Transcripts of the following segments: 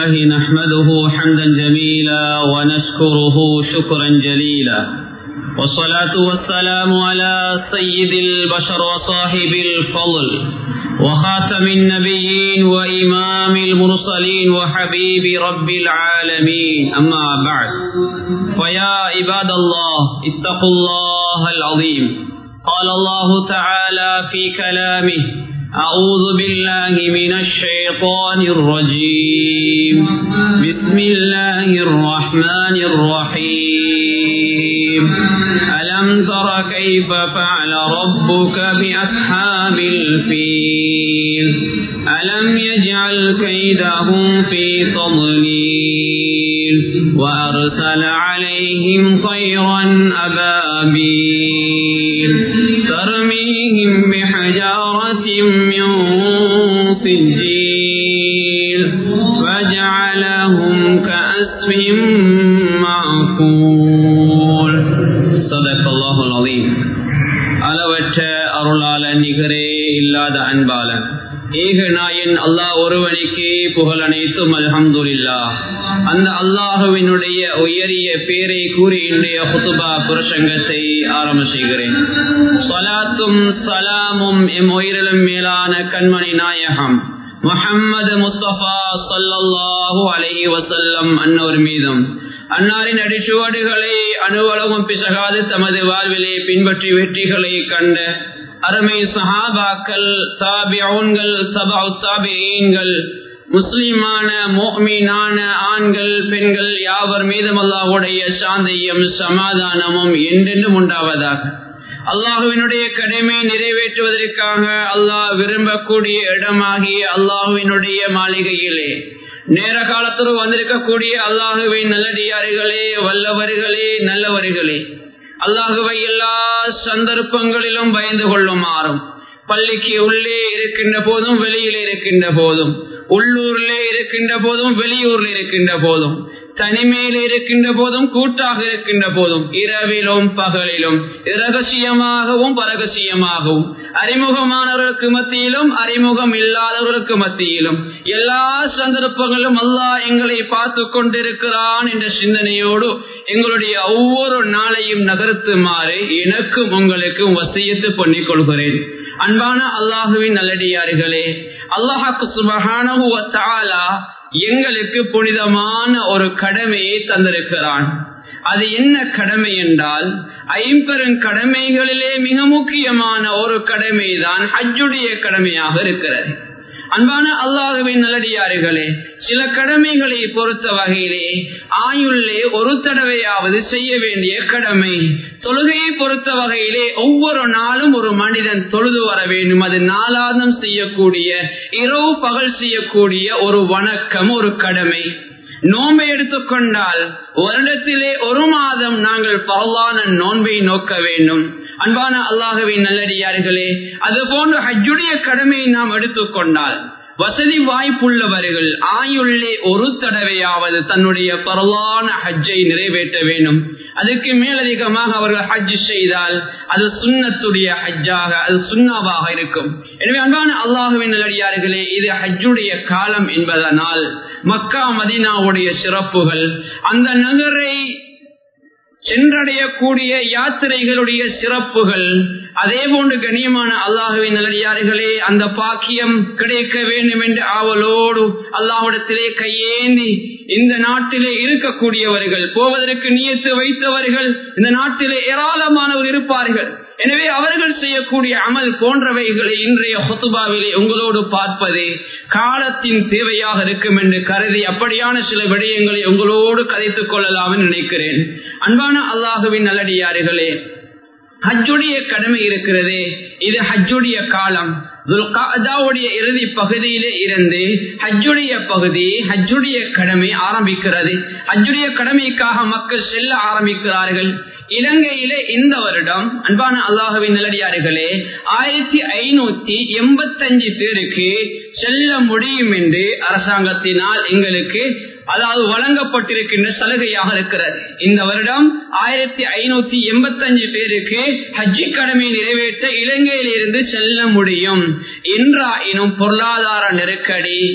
لله نحمده حمدا جميلا ونشكره شكرا جليلا والصلاة والسلام على سيد البشر وصاحب الفضل وخاتم النبيين وإمام المرسلين وحبيب رب العالمين أما بعد فيا عباد الله اتقوا الله العظيم قال الله تعالى في كلامه أعوذ بالله من الشيطان الرجيم بسم الله الرحمن الرحيم ألم تر كيف فعل ربك بأصحاب الفيل ألم يجعل كيدهم في تضليل وأرسل عليهم طيرا أبابيل ترميهم بحجارة من سجيل فجعلهم كأسف معقول صدق الله العظيم அளவற்ற அருளாளன் நிகரே இல்லாத அன்பாளன் ஏக நாயன் அல்லாஹ் ஒருவனுக்கே புகழ் அனைத்தும் அல்ஹம்துல்லா அந்த அல்லாஹுவினுடைய உயரிய பேரை கூறி இன்றைய புத்துபா புரசங்கத்தை ஆரம்ப செய்கிறேன் சலாத்தும் சலாமும் எம் உயிரிலும் மேலான கண்மணி நாயகம் முஹம்மது முஸ்தபா சல்லல்லாஹு அலைஹி வசல்லம் அன்னோர் மீதும் அன்னாரின் அடிச்சுவடுகளை அணுவளவும் பிசகாது தமது வாழ்விலே பின்பற்றி வெற்றிகளை கண்ட அருமை சஹாபாக்கள் தாபியன்கள் சபா தாபியன்கள் முஸ்லிமான மோமீனான ஆண்கள் பெண்கள் யாவர் மீதும் அல்லாஹுடைய சாந்தியும் சமாதானமும் என்றென்றும் உண்டாவதாக அல்லாஹுவினுடைய கடமை நிறைவேற்றுவதற்காக அல்லாஹ் விரும்பக்கூடிய இடமாகிய அல்லாஹுவினுடைய மாளிகையிலே நேர காலத்தோடு வந்திருக்கக்கூடிய அல்லாஹுவின் நல்லடியார்களே வல்லவர்களே நல்லவர்களே அல்லாஹுவை எல்லா சந்தர்ப்பங்களிலும் பயந்து கொள்ளுமாறும் பள்ளிக்கு உள்ளே இருக்கின்ற போதும் வெளியில் இருக்கின்ற போதும் உள்ளூரிலே இருக்கின்ற போதும் வெளியூரில் இருக்கின்ற போதும் தனிமையில் இருக்கின்ற போதும் கூட்டாக இருக்கின்ற போதும் இரவிலும் பகலிலும் இரகசியமாகவும் பரகசியமாகவும் அறிமுகமானவர்களுக்கு மத்தியிலும் அறிமுகம் இல்லாதவர்களுக்கு மத்தியிலும் எல்லா சந்தர்ப்பங்களும் அல்லாஹ் எங்களை பார்த்து கொண்டிருக்கிறான் என்ற சிந்தனையோடு எங்களுடைய ஒவ்வொரு நாளையும் நகர்த்துமாறு எனக்கும் உங்களுக்கும் வசியத்து பண்ணிக் கொள்கிறேன் அன்பான அல்லாஹுவின் நல்லடியார்களே அல்லாஹாக்கு சுபகான எங்களுக்கு புனிதமான ஒரு கடமையை தந்திருக்கிறான் அது என்ன கடமை என்றால் ஐம்பெரும் கடமைகளிலே மிக முக்கியமான ஒரு கடமை தான் ஹஜ்ஜுடைய கடமையாக இருக்கிறது அன்பான அல்லாஹுவின் நல்லடியார்களே சில கடமைகளை பொறுத்த வகையிலே ஆயுள்ளே ஒரு தடவையாவது செய்ய வேண்டிய கடமை தொழுகையை பொறுத்த வகையிலே ஒவ்வொரு நாளும் ஒரு மனிதன் தொழுது வர வேண்டும் அது நாளாதம் செய்யக்கூடிய இரவு பகல் செய்யக்கூடிய ஒரு வணக்கம் ஒரு கடமை நோன்பை எடுத்துக்கொண்டால் வருடத்திலே ஒரு மாதம் நாங்கள் பரவான நோன்பை நோக்க வேண்டும் அன்பான அல்லாஹுவின் நல்லடியார்களே அது போன்ற ஹஜ்ஜுடைய கடமையை நாம் எடுத்துக்கொண்டால் வசதி வாய்ப்புள்ளவர்கள் ஆயுள்ளே ஒரு தடவையாவது தன்னுடைய பரவான ஹஜ்ஜை நிறைவேற்ற வேண்டும் அதுக்கு மேலதிகமாக அவர்கள் ஹஜ் செய்தால் அது சுண்ணத்துடைய ஹஜ்ஜாக அது சுண்ணாவாக இருக்கும் எனவே அன்பான அல்லாஹுவின் நல்லடியார்களே இது ஹஜ்ஜுடைய காலம் என்பதனால் மக்கா மதினாவுடைய சிறப்புகள் அந்த நகரை சென்றடையக்கூடிய யாத்திரைகளுடைய சிறப்புகள் அதே போன்று கண்ணியமான அல்லாஹுவின் நல்லடியார்களே அந்த பாக்கியம் கிடைக்க வேண்டும் என்று ஆவலோடு அல்லாஹிடத்திலே கையேந்தி இந்த நாட்டிலே இருக்கக்கூடியவர்கள் போவதற்கு நியத்து வைத்தவர்கள் இந்த நாட்டிலே ஏராளமானவர் இருப்பார்கள் எனவே அவர்கள் செய்யக்கூடிய அமல் போன்றவைகளை இன்றைய ஹொத்துபாவிலே உங்களோடு பார்ப்பது காலத்தின் தேவையாக இருக்கும் என்று கருதி அப்படியான சில விடயங்களை உங்களோடு கதைத்துக் கொள்ளலாம் நினைக்கிறேன் அன்பான அல்லாஹுவின் நல்லடியார்களே ஹஜ்ஜுடைய கடமை இருக்கிறது இது ஹஜ்ஜுடைய காலம் துல்காதாவுடைய இறுதி பகுதியிலே இருந்து ஹஜ்ஜுடைய பகுதி ஹஜ்ஜுடைய கடமை ஆரம்பிக்கிறது ஹஜ்ஜுடைய கடமைக்காக மக்கள் செல்ல ஆரம்பிக்கிறார்கள் இலங்கையிலே இந்த வருடம் அன்பான அல்லாஹுவின் நிலடியார்களே ஆயிரத்தி ஐநூத்தி எண்பத்தஞ்சு பேருக்கு செல்ல முடியும் என்று அரசாங்கத்தினால் எங்களுக்கு அதாவது வழங்கப்பட்டிருக்கின்ற சலுகையாக இருக்கிறது இந்த வருடம் ஆயிரத்தி ஐநூத்தி எண்பத்தஞ்சு பேருக்கு ஹஜ்ஜி கடமை நிறைவேற்ற இலங்கையில் இருந்து செல்ல முடியும் என்றாயினும் பொருளாதார நெருக்கடி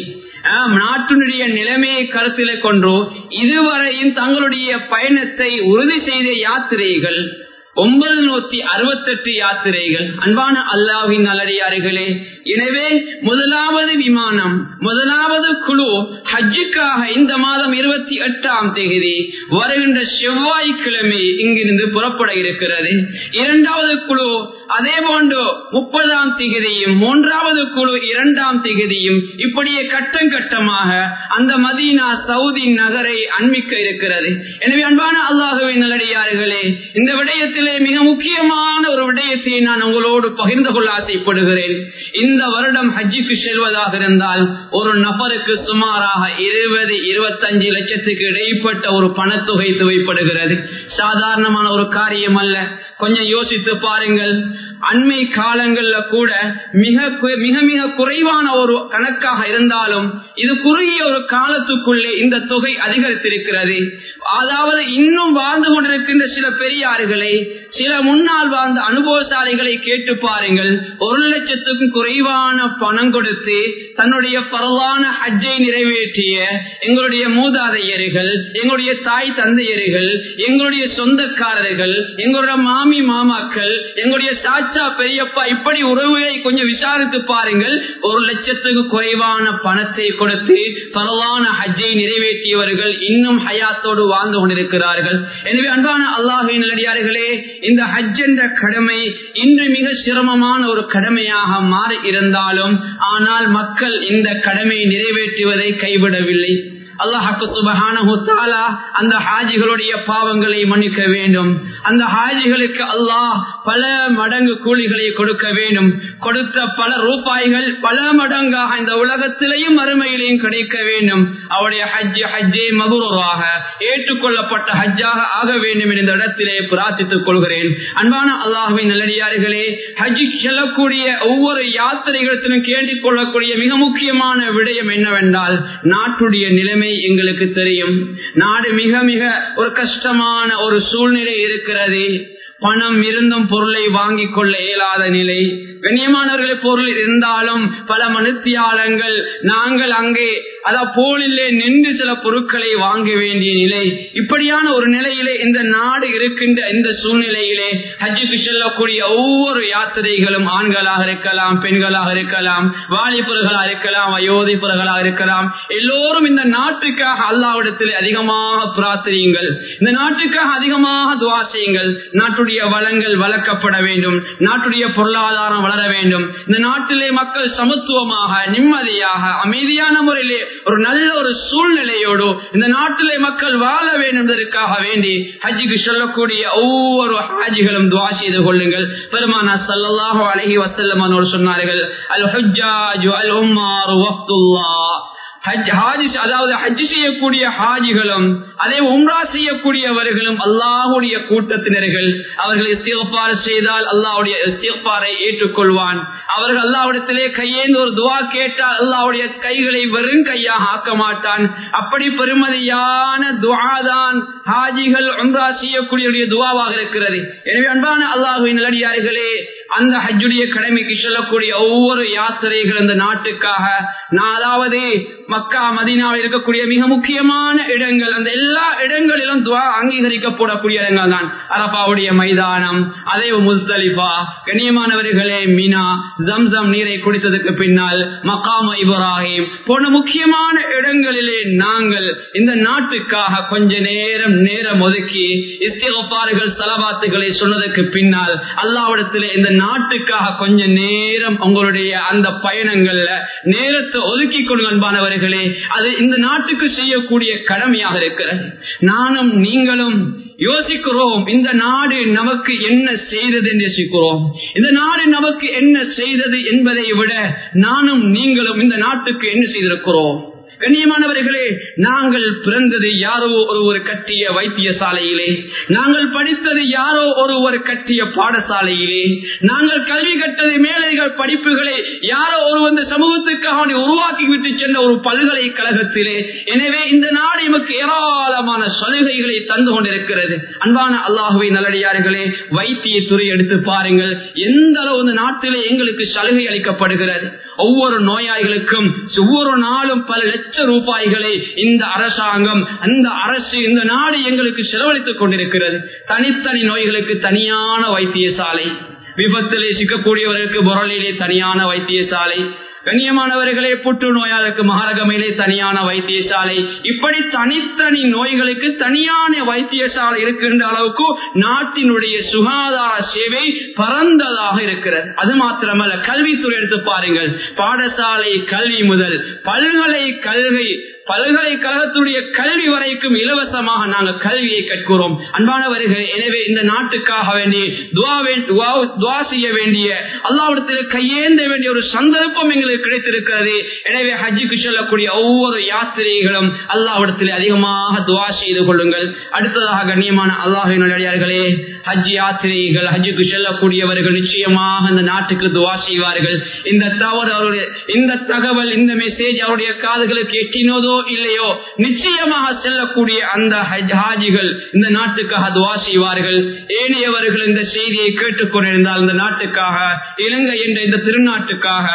நாட்டினுடைய நிலைமையை கருத்தில கொண்டோ இதுவரையும் தங்களுடைய பயணத்தை உறுதி செய்த யாத்திரைகள் ஒன்பது நூத்தி அறுபத்தெட்டு யாத்திரைகள் அன்பான அல்லாவின் நல்லடியார்களே எனவே முதலாவது விமானம் முதலாவது குழு ஹஜ்ஜுக்காக இந்த மாதம் இருபத்தி எட்டாம் தேதி வருகின்ற செவ்வாய்க்கிழமை இங்கிருந்து புறப்பட இருக்கிறது இரண்டாவது குழு அதே போன்று முப்பதாம் திகதியும் மூன்றாவது குழு இரண்டாம் திகதியும் இப்படியே கட்டம் கட்டமாக அந்த மதீனா சவுதி நகரை அண்மிக்க இருக்கிறது எனவே அன்பான அல்லாஹுவின் நல்லடியார்களே இந்த விடயத்திலே மிக முக்கியமான ஒரு விடயத்தை நான் உங்களோடு பகிர்ந்து கொள்ள ஆசைப்படுகிறேன் இந்த வருடம் ஹஜ்ஜுக்கு செல்வதாக இருந்தால் ஒரு நபருக்கு சுமாராக இருபது இருபத்தஞ்சு லட்சத்துக்கு இடைப்பட்ட ஒரு பணத்தொகை தேவைப்படுகிறது சாதாரணமான ஒரு காரியம் அல்ல கொஞ்சம் யோசித்து பாருங்கள் அண்மை காலங்கள்ல கூட மிக மிக மிக குறைவான ஒரு கணக்காக இருந்தாலும் இது குறுகிய ஒரு காலத்துக்குள்ளே இந்த தொகை அதிகரித்திருக்கிறது அதாவது இன்னும் வாழ்ந்து கொண்டிருக்கின்ற சில பெரியார்களை சில முன்னால் வாழ்ந்த அனுபவசாலிகளை கேட்டு பாருங்கள் ஒரு லட்சத்துக்கும் குறைவான பணம் கொடுத்து தன்னுடைய பரவான ஹஜ்ஜை நிறைவேற்றிய எங்களுடைய மூதாதையர்கள் எங்களுடைய தாய் தந்தையர்கள் எங்களுடைய சொந்தக்காரர்கள் எங்களுடைய மாமி மாமாக்கள் எங்களுடைய சாச்சா பெரியப்பா இப்படி உறவுகளை கொஞ்சம் விசாரித்து பாருங்கள் ஒரு லட்சத்துக்கு குறைவான பணத்தை கொடுத்து பரவான ஹஜ்ஜை நிறைவேற்றியவர்கள் இன்னும் ஹயாத்தோடு வாழ்ந்து கொண்டிருக்கிறார்கள் எனவே அன்பான அல்லாஹின் நல்லடியார்களே இந்த ஹஜ் என்ற கடமை இன்று மிக சிரமமான ஒரு கடமையாக மாறி இருந்தாலும் ஆனால் மக்கள் இந்த கடமையை நிறைவேற்றுவதை கைவிடவில்லை அல்லாஹாக்கு சுபஹான அந்த ஹாஜிகளுடைய பாவங்களை மன்னிக்க வேண்டும் அந்த ஹாஜிகளுக்கு அல்லாஹ் பல மடங்கு கூலிகளை கொடுக்க வேண்டும் கொடுத்த பல ரூபாய்கள் பல மடங்காக இந்த உலகத்திலேயும் அருமையிலையும் கிடைக்க வேண்டும் அவருடைய ஹஜ் ஹஜ்ஜே மகுரவாக ஏற்றுக்கொள்ளப்பட்ட ஹஜ்ஜாக ஆக வேண்டும் என்ற இடத்திலே பிரார்த்தித்துக் கொள்கிறேன் அன்பான அல்லாஹுவின் நல்லடியார்களே ஹஜ் செல்லக்கூடிய ஒவ்வொரு யாத்திரைகளிடத்திலும் கேட்டுக் கொள்ளக்கூடிய மிக முக்கியமான விடயம் என்னவென்றால் நாட்டுடைய நிலைமை எங்களுக்கு தெரியும் நாடு மிக மிக ஒரு கஷ்டமான ஒரு சூழ்நிலை இருக்கிறது பணம் இருந்தும் பொருளை வாங்கிக் கொள்ள இயலாத நிலை கண்ணியமானவர்களே பொருள் இருந்தாலும் பல மனுத்தியாளங்கள் நாங்கள் அங்கே அதான் போலிலே நின்று சில பொருட்களை வாங்க வேண்டிய நிலை இப்படியான ஒரு நிலையிலே இந்த நாடு இருக்கின்ற இந்த சூழ்நிலையிலே ஹஜ்ஜுக்கு செல்லக்கூடிய ஒவ்வொரு யாத்திரைகளும் ஆண்களாக இருக்கலாம் பெண்களாக இருக்கலாம் வாலிபர்களாக இருக்கலாம் வயோதிபர்களாக இருக்கலாம் எல்லோரும் இந்த நாட்டுக்காக அல்லாவிடத்தில் அதிகமாக பிரார்த்தனையுங்கள் இந்த நாட்டுக்காக அதிகமாக துவா செய்யுங்கள் நாட்டுடைய வளங்கள் வளர்க்கப்பட வேண்டும் நாட்டுடைய பொருளாதாரம் வளர வேண்டும் இந்த நாட்டிலே மக்கள் சமத்துவமாக நிம்மதியாக அமைதியான முறையிலே ஒரு நல்ல ஒரு சூழ்நிலையோடு இந்த நாட்டிலே மக்கள் வாழ வேண்டும் என்பதற்காக வேண்டி ஹஜ்ஜுக்கு சொல்லக்கூடிய ஒவ்வொரு ஹாஜிகளும் துவா செய்து கொள்ளுங்கள் பெருமானா சல்லாஹு அலஹி வசல்லம் சொன்னார்கள் அல் ஹஜ்ஜாஜு அல் உம்மாரு வக்துல்லா அதாவது ஹஜ் செய்யக்கூடிய ஹாஜிகளும் அதே உம்ரா செய்யக்கூடியவர்களும் அல்லாஹுடைய கூட்டத்தினர்கள் அவர்கள் இஸ்திகப்பாறு செய்தால் அல்லாவுடைய இஸ்திகப்பாரை ஏற்றுக்கொள்வான் அவர்கள் அல்லாவிடத்திலே கையேந்து ஒரு துவா கேட்டால் அல்லாவுடைய கைகளை வெறும் கையாக ஆக்க மாட்டான் அப்படி பெருமதியான துவாதான் ஹாஜிகள் உம்ரா செய்யக்கூடிய துவாவாக இருக்கிறது எனவே அன்பான அல்லாஹுவின் நிலடியார்களே அந்த ஹஜ்ஜுடைய கடமைக்கு செல்லக்கூடிய ஒவ்வொரு யாத்திரைகள் அந்த நாட்டுக்காக அதாவது மக்கா மதீனாவில் இருக்கக்கூடிய மிக முக்கியமான இடங்கள் அந்த எல்லா இடங்களிலும் துவா அங்கீகரிக்கப்படக்கூடிய இடங்கள் தான் அரபாவுடைய மைதானம் அதே முஸ்தலிஃபா கண்ணியமானவர்களே மீனா ஜம்சம் நீரை குடித்ததுக்கு பின்னால் மக்காம இப்ராஹிம் போன்ற முக்கியமான இடங்களிலே நாங்கள் இந்த நாட்டுக்காக கொஞ்ச நேரம் நேரம் ஒதுக்கி இஸ்திகப்பாறுகள் தலபாத்துகளை சொன்னதுக்கு பின்னால் அல்லாவிடத்திலே இந்த நாட்டுக்காக கொஞ்ச நேரம் உங்களுடைய அந்த பயணங்கள்ல நேரத்தை ஒதுக்கி கொடுங்க அன்பானவர்களே அது இந்த நாட்டுக்கு செய்யக்கூடிய கடமையாக இருக்கிறது நானும் நீங்களும் யோசிக்கிறோம் இந்த நாடு நமக்கு என்ன செய்தது என்று யோசிக்கிறோம் இந்த நாடு நமக்கு என்ன செய்தது என்பதை விட நானும் நீங்களும் இந்த நாட்டுக்கு என்ன செய்திருக்கிறோம் கண்ணியமானவர்களே நாங்கள் பிறந்தது யாரோ ஒருவர் கட்டிய வைத்தியசாலையிலே நாங்கள் படித்தது யாரோ ஒருவர் கட்டிய பாடசாலையிலே நாங்கள் கல்வி கட்டது மேலைகள் படிப்புகளை யாரோ ஒரு இந்த சமூகத்துக்காக உருவாக்கி விட்டு சென்ற ஒரு பல்கலைக்கழகத்திலே எனவே இந்த நாடு நமக்கு ஏராளமான சலுகைகளை தந்து கொண்டிருக்கிறது அன்பான அல்லாஹுவை நல்லடியார்களே வைத்திய துறை எடுத்து பாருங்கள் எந்த அளவு இந்த நாட்டிலே எங்களுக்கு சலுகை அளிக்கப்படுகிறது ஒவ்வொரு நோயாளிகளுக்கும் ஒவ்வொரு நாளும் பல லட்ச ரூபாய்களை இந்த அரசாங்கம் அந்த அரசு இந்த நாடு எங்களுக்கு செலவழித்துக் கொண்டிருக்கிறது தனித்தனி நோய்களுக்கு தனியான வைத்தியசாலை விபத்திலே சிக்கக்கூடியவர்களுக்கு பொருளிலே தனியான வைத்தியசாலை கண்ணியமானவர்களே புற்றுநோயாளருக்கு மகாரகமையிலே தனியான வைத்தியசாலை இப்படி தனித்தனி நோய்களுக்கு தனியான வைத்தியசாலை இருக்கின்ற அளவுக்கு நாட்டினுடைய சுகாதார சேவை பரந்ததாக இருக்கிறது அது மாத்திரமல்ல கல்வித்துறை எடுத்து பாருங்கள் பாடசாலை கல்வி முதல் பல்கலை கல்வி பல்கலைக்கழகத்துடைய கல்வி வரைக்கும் இலவசமாக நாங்கள் கல்வியை கற்கிறோம் அன்பானவர்கள் எனவே இந்த நாட்டுக்காக வேண்டி துவா செய்ய வேண்டிய அல்லாவிடத்தில் கையேந்த வேண்டிய ஒரு சந்தர்ப்பம் எங்களுக்கு கிடைத்திருக்கிறது எனவே ஹஜ்ஜுக்கு செல்லக்கூடிய ஒவ்வொரு யாத்திரைகளும் அல்லாவிடத்தில் அதிகமாக துவா செய்து கொள்ளுங்கள் அடுத்ததாக கண்ணியமான அல்லாஹின் அடியார்களே ஹஜ் யாத்திரைகள் ஹஜ்ஜுக்கு செல்லக்கூடியவர்கள் நிச்சயமாக அந்த நாட்டுக்கு துவா செய்வார்கள் இந்த தவறு அவருடைய இந்த தகவல் இந்த மெசேஜ் அவருடைய காதுகளுக்கு எட்டினதோ இல்லையோ நிச்சயமாக செல்லக்கூடிய அந்த ஹாஜிகள் இந்த நாட்டுக்காக துவா செய்வார்கள் ஏனையவர்கள் இந்த செய்தியை கேட்டுக்கொண்டிருந்தால் இந்த நாட்டுக்காக இலங்கை என்ற இந்த திருநாட்டுக்காக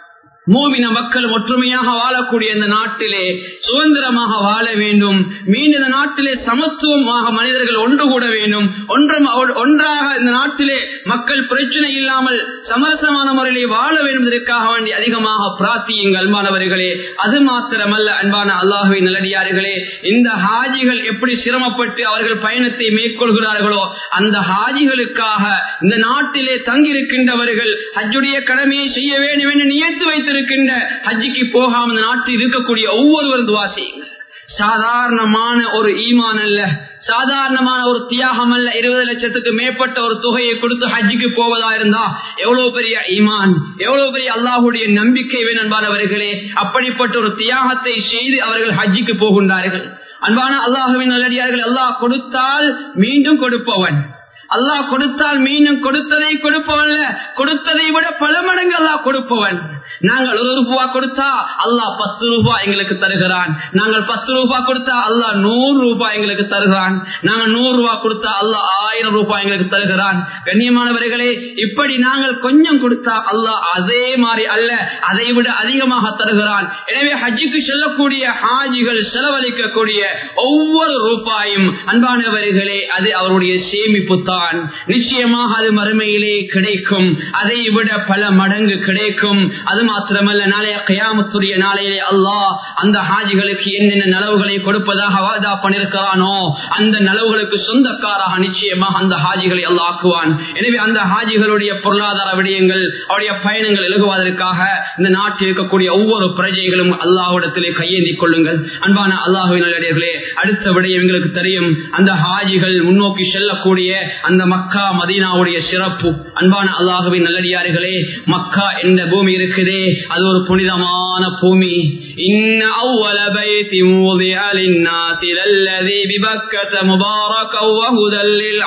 மூவின மக்கள் ஒற்றுமையாக வாழக்கூடிய இந்த நாட்டிலே சுதந்திரமாக வாழ வேண்டும் மீண்டும் இந்த நாட்டிலே சமத்துவமாக மனிதர்கள் ஒன்று கூட வேண்டும் ஒன்றும் ஒன்றாக இந்த நாட்டிலே மக்கள் பிரச்சனை இல்லாமல் சமரசமான முறையிலே வாழ வேண்டுவதற்காக வேண்டி அதிகமாக பிரார்த்தியுங்கள் அன்பானவர்களே அது மாத்திரமல்ல அன்பான அல்லாஹுவை நல்லடியார்களே இந்த ஹாஜிகள் எப்படி சிரமப்பட்டு அவர்கள் பயணத்தை மேற்கொள்கிறார்களோ அந்த ஹாஜிகளுக்காக இந்த நாட்டிலே தங்கியிருக்கின்றவர்கள் ஹஜ்ஜுடைய கடமையை செய்ய வேண்டும் என்று நியத்து வைத்து இருக்கின்ற ஹஜ்ஜிக்கு போகாம நாட்டில் இருக்கக்கூடிய ஒவ்வொருவரும் துவா செய்யுங்கள் சாதாரணமான ஒரு ஈமான் அல்ல சாதாரணமான ஒரு தியாகம் அல்ல இருபது லட்சத்துக்கு மேற்பட்ட ஒரு தொகையை கொடுத்து ஹஜ்ஜுக்கு போவதா இருந்தா எவ்வளவு பெரிய ஈமான் எவ்வளவு பெரிய அல்லாஹுடைய நம்பிக்கை வேணன்பானவர்களே அப்படிப்பட்ட ஒரு தியாகத்தை செய்து அவர்கள் ஹஜ்ஜுக்கு போகின்றார்கள் அன்பான அல்லாஹுவின் நல்லடியார்கள் அல்லாஹ் கொடுத்தால் மீண்டும் கொடுப்பவன் அல்லாஹ் கொடுத்தால் மீண்டும் கொடுத்ததை கொடுப்பவன் கொடுத்ததை விட பல மடங்கு அல்லாஹ் கொடுப்பவன் நாங்கள் ஒரு ரூபா கொடுத்தா அல்லாஹ் பத்து ரூபாய் எங்களுக்கு தருகிறான் நாங்கள் பத்து ரூபாய் கொடுத்தா அல்லாஹ் நூறு ரூபாய் எங்களுக்கு தருகிறான் நாங்கள் நூறு ரூபாய் கொடுத்தா அல்லாஹ் ஆயிரம் ரூபாய் எங்களுக்கு தருகிறான் கண்ணியமானவர்களே இப்படி நாங்கள் கொஞ்சம் கொடுத்தா அல்லாஹ் அதே மாதிரி அல்ல அதை விட அதிகமாக தருகிறான் எனவே ஹஜ்ஜுக்கு செல்லக்கூடிய ஹாஜிகள் செலவழிக்கக்கூடிய ஒவ்வொரு ரூபாயும் அன்பானவர்களே அது அவருடைய சேமிப்பு தான் நிச்சயமாக அது மறுமையிலே கிடைக்கும் அதை விட பல மடங்கு கிடைக்கும் அது மாத்திரமல்ல நாளைய கயாமத்துடைய நாளையிலே அல்லாஹ் அந்த ஹாஜிகளுக்கு என்னென்ன நலவுகளை கொடுப்பதாக வாதா பண்ணிருக்கிறானோ அந்த நலவுகளுக்கு சொந்தக்காராக நிச்சயமாக அந்த ஹாஜிகளை அல்லாஹ் ஆக்குவான் எனவே அந்த ஹாஜிகளுடைய பொருளாதார விடயங்கள் அவருடைய பயணங்கள் எழுகுவதற்காக இந்த நாட்டில் இருக்கக்கூடிய ஒவ்வொரு பிரஜைகளும் அல்லாஹ்விடத்திலே கையேந்தி கொள்ளுங்கள் அன்பான அல்லாஹுவின் நல்லடியர்களே அடுத்த விடயம் எங்களுக்கு தெரியும் அந்த ஹாஜிகள் முன்னோக்கி செல்லக்கூடிய அந்த மக்கா மதீனாவுடைய சிறப்பு அன்பான அல்லாஹுவின் நல்லடியார்களே மக்கா என்ற பூமி இருக்குதே அது ஒரு புனிதமான பூமி إن أول بيت وضع للناس للذي ببكة مباركا وهدى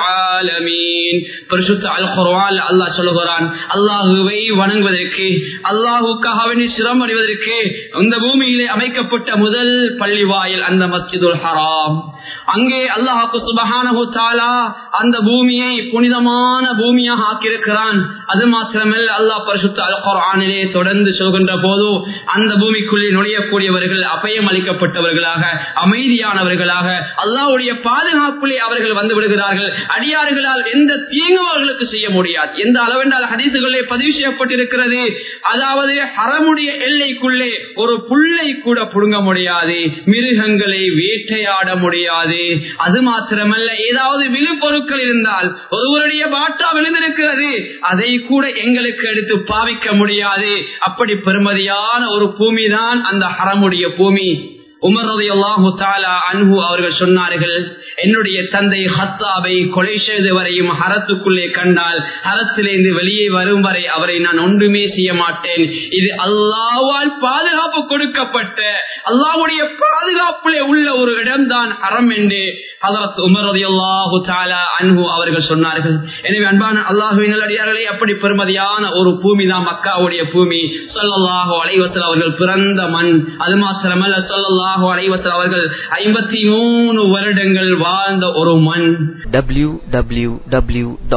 للعالمين பரிசுத்த அல் குர்ஆன் அல்லாஹ் சொல்லுகிறான் அல்லாஹுவை வணங்குவதற்கு அல்லாஹுக்காக வேண்டி சிரம் அடைவதற்கு இந்த பூமியிலே அமைக்கப்பட்ட முதல் பள்ளி வாயில் அந்த மஸ்ஜிதுல் ஹராம் அங்கே அல்லாஹாக்கு சுபஹானஹு தாலா அந்த பூமியை புனிதமான பூமியாக ஆக்கியிருக்கிறான் அது மாத்திரமல்ல அல்லாஹ் பரிசுத்த அல் குர்ஆனிலே தொடர்ந்து சொல்கின்ற போது அந்த பூமிக்குள்ளே நுழையக்கூடியவர்கள் அபயம் அளிக்கப்பட்டவர்களாக அமைதியானவர்களாக அல்லாஹ்வுடைய பாதுகாப்பிலே அவர்கள் வந்து விடுகிறார்கள் அடியார்களால் எந்த தீங்கும் அவர்களுக்கு செய்ய முடியாது எந்த அளவென்றால் ஹதீசுகளே பதிவு செய்யப்பட்டிருக்கிறது அதாவது ஹரமுடைய எல்லைக்குள்ளே ஒரு புல்லை கூட புடுங்க முடியாது மிருகங்களை வேட்டையாட முடியாது அது மாத்திரமல்ல ஏதாவது விழுப்பொருட்கள் இருந்தால் ஒருவருடைய பாட்டா விழுந்திருக்கிறது அதை கூட எங்களுக்கு எடுத்து பாவிக்க முடியாது அப்படி பெருமதியான ஒரு பூமி தான் அந்த ஹரமுடைய பூமி உமர் ரலியல்லாஹு தஆலா அன்ஹு அவர்கள் சொன்னார்கள் என்னுடைய தந்தை ஹத்தாபை கொலை செய்து வரையும் ஹரத்துக்குள்ளே கண்டால் ஹரத்திலிருந்து வெளியே வரும் வரை அவரை நான் ஒன்றுமே செய்ய மாட்டேன் இது அல்லாவால் பாதுகாப்பு கொடுக்கப்பட்ட அல்லாவுடைய பாதுகாப்பிலே உள்ள ஒரு இடம்தான் ஹரம் என்று ஹதரத் உமர் ரலியல்லாஹு தஆலா அன்ஹு அவர்கள் சொன்னார்கள் எனவே அன்பான அல்லாஹுவின் நல்லடியார்களே அப்படி பெருமதியான ஒரு பூமி தான் மக்காவுடைய பூமி ஸல்லல்லாஹு அலைஹி வஸல்லம் அவர்கள் பிறந்த மண் அது மாத்திரமல்ல ஸல்லல்லாஹு அலைஹி வஸல்லம் அவர்கள் 53 வருடங்கள் வாழ்ந்த ஒரு மண் www.acmyc